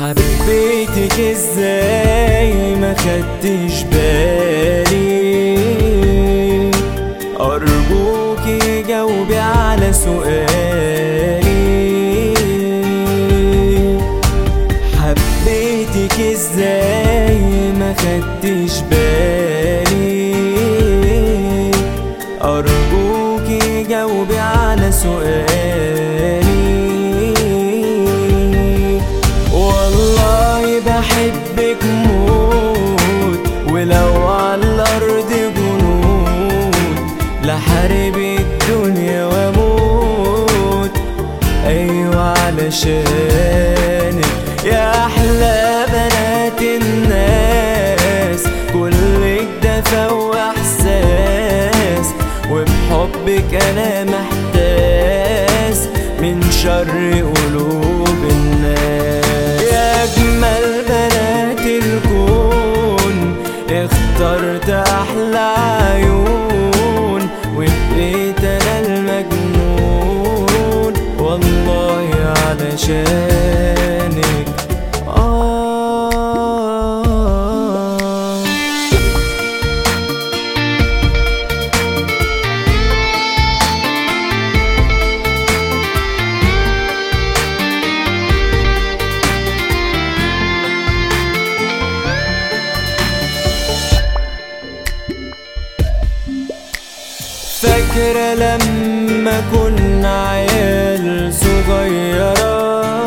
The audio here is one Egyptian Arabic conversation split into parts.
حبيتك ازاي ما خدتش بالي ارجوكي جاوبي على سؤالي حبيتك ازاي ما خدتش بالي ارجوكي جاوبي على سؤالي والله بحبك موت ولو على الارض جنود لحارب الدنيا واموت ايوه علشانك يا احلى بنات الناس كلك دفى واحساس وبحبك انا محتاس من شر قلوب الناس يا اجمل بنات الكون اخترت احلى عيون وبقيت انا المجنون والله علشانك آه فاكرة لما كنا عيال صغيرة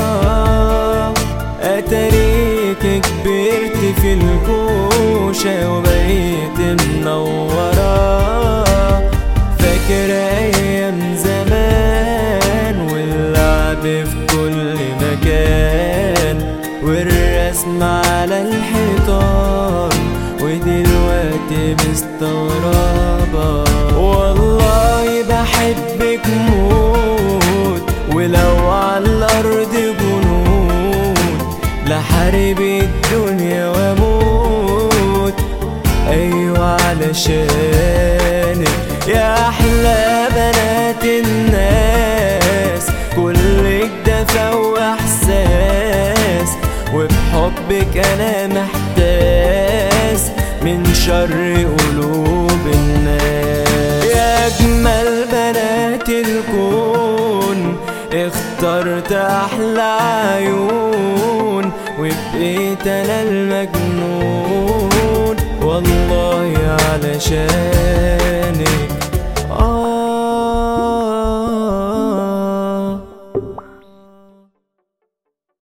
أتاريك كبرت في الكوشة وبقيت منورة فاكرة أيام زمان واللعب في كل مكان والرسم على الحيطان ودلوقتي مستغربة والله بحبك موت ولو على الأرض جنود لحارب الدنيا واموت أيوة علشانك يا أحلى بنات الناس كلك دفى وإحساس وبحبك أنا محتاس من شر قلوب الناس يا أجمل بنات الكون اخترت أحلى عيون وبقيت أنا المجنون والله علشانك